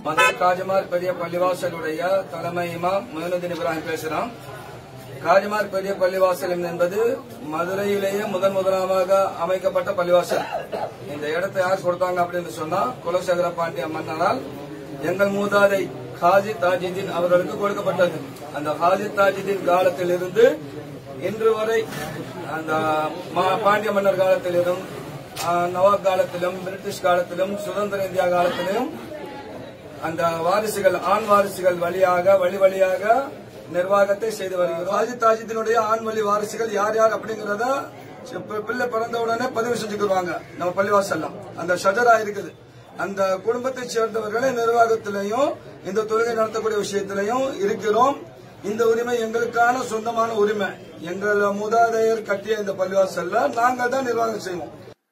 மதுரை காஜமார் பெரிய பள்ளிவாசலுடைய தலைமை இமாம் மொயினுddin இப்ராஹிம் பேசுறான் காஜமார் பெரிய பள்ளிவாசல் என்பது மதுரையிலேயே முதன் முதலாக அமைக்கப்பட்ட பள்ளிவாசல் இந்த இடத்தை யார் கொடுத்தாங்க அப்படின்னு சொன்னா குலசேகர பாண்டிய மன்னரால் எங்கள் மூதாதை ஹாஜி தாஜிதீன் அவர்களுக்கு கொடுக்கப்பட்டது அந்த ஹாஜி தாஜிதீன் காலத்திலிருந்து இன்று வரை அந்த மா- பாண்டிய மன்னர் காலத்திலும் ஆஹ், நவாப் காலத்திலும் பிரிட்டிஷ் காலத்திலும் சுதந்திர இந்தியா காலத்திலும் அந்த வாரிசுகள் ஆண் வாரிசுகள் வழியாக வழி வழியாக நிர்வாகத்தை செய்து வருகிறோம் ஹாஜி தாஜித்தினுடைய ஆண் வழி வாரிசுகள் யார் யார் அப்படிங்கறத பி- பிள்ளை பிறந்த உடனே பதிவு செஞ்சுக்கிடுவாங்க நம்ம பள்ளிவாசல்லாம் அந்த ஷஜரா இருக்குது அந்த குடும்பத்தை சேர்ந்தவர்களே நிர்வாகத்திலையும் இந்த தொழுகை நடத்தக்கூடிய விஷயத்திலையும் இருக்கிறோம் இந்த உரிமை எங்களுக்கான சொந்தமான உரிமை எங்கள் மூதாதையர் கட்டிய இந்த பள்ளிவாசல்ல நாங்க தான் நிர்வாகம் செய்வோம்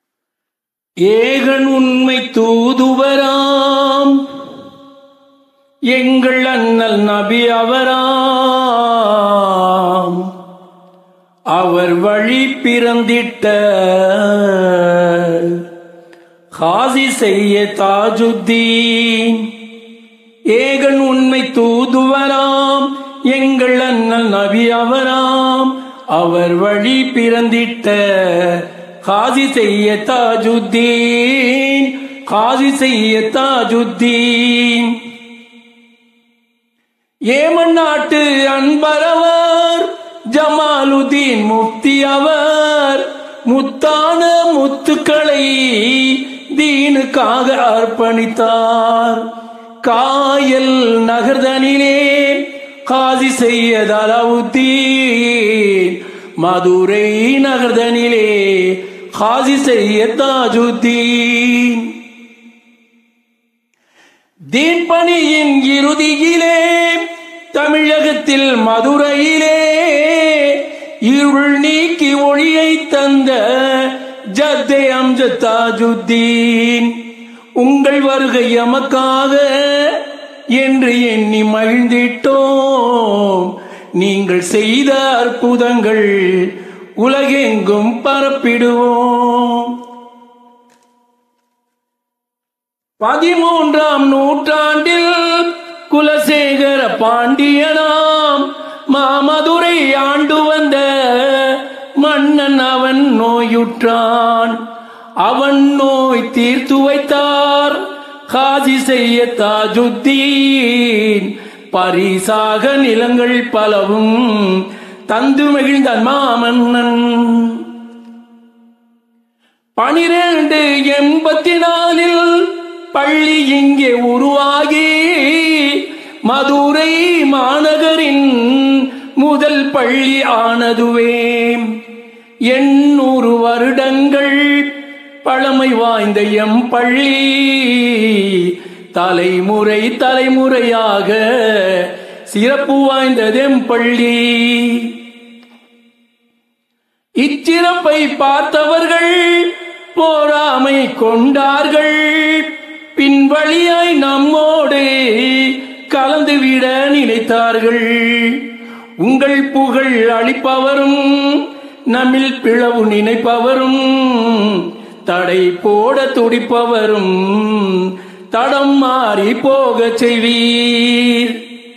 ஏகன் உண்மை தூதுவராம் எங்கள் அண்ணல் நபி அவராம் அவர் வழி பிறந்திட்ட காசி செய்ய தாஜுத்தீன் ஏகன் உண்மை தூதுவராம் எங்கள் அண்ணல் நபி அவராம் அவர் வழி பிறந்திட்ட காசி செய்ய தாஜுத்தீன் காசி செய்ய தாஜுத்தீன் ஏமன் நாட்டு அன்பரவர் ஜமாலுதீன் முஃப்தி அவர் முத்தான முத்துக்களை தீனுக்காக அர்ப்பணித்தார் காயல் நகர்தனிலே காசி செய்யத் அலாவுத்தீன் மதுரை நகர்தனிலே காசி செய்ய தாஜுத்தீன் தீன் பணியின் இறுதியிலே தமிழகத்தில் மதுரையிலே இருள் நீக்கி ஒளியை தந்த ஜத்தே அம்ஜ தாஜுத்தீன் உங்கள் வருகை எமக்காக என்று எண்ணி மகிழ்ந்திட்டோம் நீங்கள் செய்த அற்புதங்கள் உலகெங்கும் பரப்பிடுவோம் பதிமூன்றாம் நூற்றாண்டில் குலசேகர பாண்டியனாம் மாமதுரை ஆண்டு வந்த மன்னன் அவன் நோயுற்றான் அவன் நோய் தீர்த்து வைத்தார் காசி செய்ய தாஜுத்தீன் பரிசாக நிலங்கள் பலவும் தந்து மகிழ்ந்தான் மாமன்னன் பனிரெண்டு எண்பத்தி நாலில் பள்ளி இங்கே உருவாகி மதுரை மாநகரின் முதல் பள்ளி ஆனதுவே எண்ணூறு வருடங்கள் பழமை வாய்ந்த எம் பள்ளி தலைமுறை தலைமுறையாக சிறப்பு வாய்ந்ததெம் பள்ளி இச்சிறப்பை பார்த்தவர்கள் போராமை கொண்டார்கள் பின்வழியாய் நம்மோடு கலந்துவிட நினைத்தார்கள் உங்கள் புகழ் அளிப்பவரும் நம்மில் பிளவு நினைப்பவரும் தடை போட துடிப்பவரும் தடம் மாறி போகச் செய்வீர்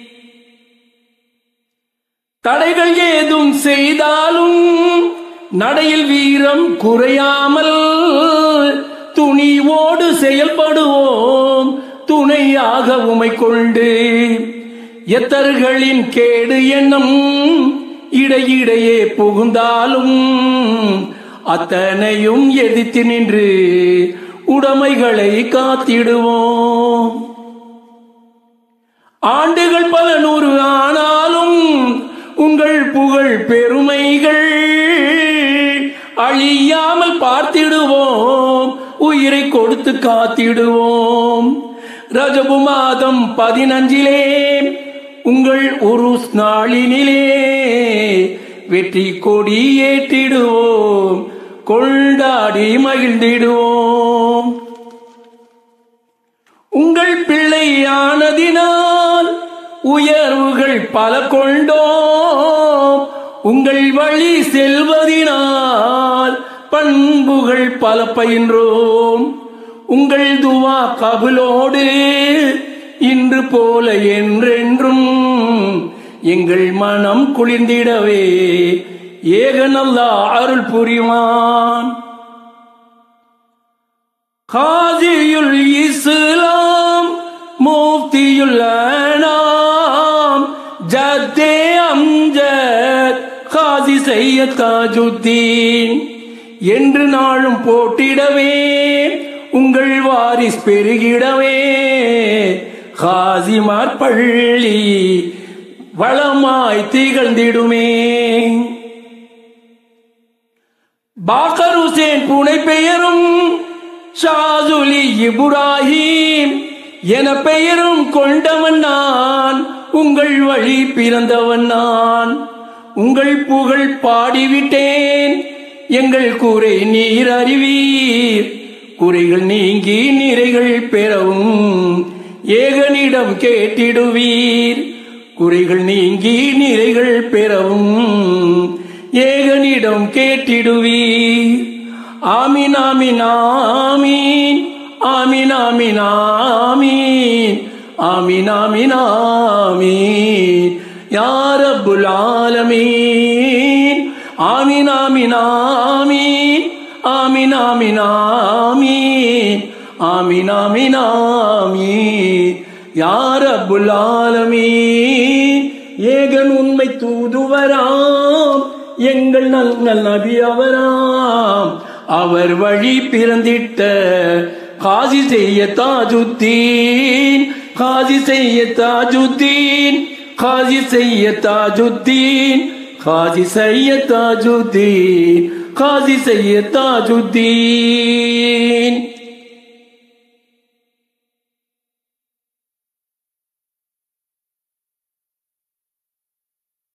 தடைகள் ஏதும் செய்தாலும் நடையில் வீரம் குறையாமல் துணிவோடு செயல்படுவோம் துணையாக உமை கொண்டு எத்தர்களின் கேடு எண்ணம் இடையிடையே புகுந்தாலும் அத்தனையும் எதிர்த்து நின்று உடைமைகளை காத்திடுவோம் ஆண்டுகள் பல நூறு ஆனாலும் உங்கள் புகழ் பெருமைகள் அழியாமல் பார்த்திடுவோம் உயிரை கொடுத்து காத்திடுவோம் ரஜபு மாதம் பதினஞ்சிலே உங்கள் உருஸ் நாளினிலே வெற்றி கொடி ஏற்றிடுவோம் கொண்டாடி மகிழ்ந்திடுவோம் உங்கள் பிள்ளையானதினால் உயர்வுகள் பல கொண்டோம் உங்கள் வழி செல்வதினால் பண்புகள் பல பயின்றோம் உங்கள் துவா கபுலோடு இன்று போல என்றென்றும் எங்கள் மனம் குளிர்ந்திடவே ஏகனல்லா அருள் புரிவான் காதியுல் இஸ்லாம் முஃப்தியுல் அனாம் ஜத்தே அம்ஜத் காதி செய்ய தாஜுத்தீன் என்று நாளும் போட்டிடவே உங்கள் வாரிஸ் பெருகிடவே காசிமார் பள்ளி வளமாய் திகழ்ந்திடுமே பாக்கர் ஹுசேன் புனை பெயரும் ஷாதுலி இப்ராஹிம் என பெயரும் கொண்டவன் நான் உங்கள் வழி பிறந்தவன் நான் உங்கள் புகழ் பாடிவிட்டேன் எங்கள் கூரை நீர் அறிவீர் குறைகள் நீங்கி நிறைகள் பெறவும் ஏகனிடம் கேட்டிடுவீர் குறைகள் நீங்கி நிறைகள் பெறவும் ஏகனிடம் கேட்டிடுவீர் ஆமீன் ஆமீன் ஆமீன் ஆமீன் ஆமீன் ஆமீன் ஆமீன் ஆமீன் ஆமீன் யா ரப்புல் ஆலமீன் ஆமீன் ஆமீன் ஆமீன் ஆமீன் ஆமீன் ஆமீன் ஆமீன் ஆமீன் ஆமீன் யா ரப்புல் ஆலமீன் ஏகன் உண்மை தூதுவராம் எங்கள் நல் நல் நபி அவராம் அவர் வழி பிறந்திட்ட காசி செய்ய தாஜுத்தீன் காசி செய்ய தாஜுத்தீன் காசி செய்ய தாஜுத்தீன் காசி செய்ய தாஜுத்தீன் காசி செய்ய தாஜுத்தீன்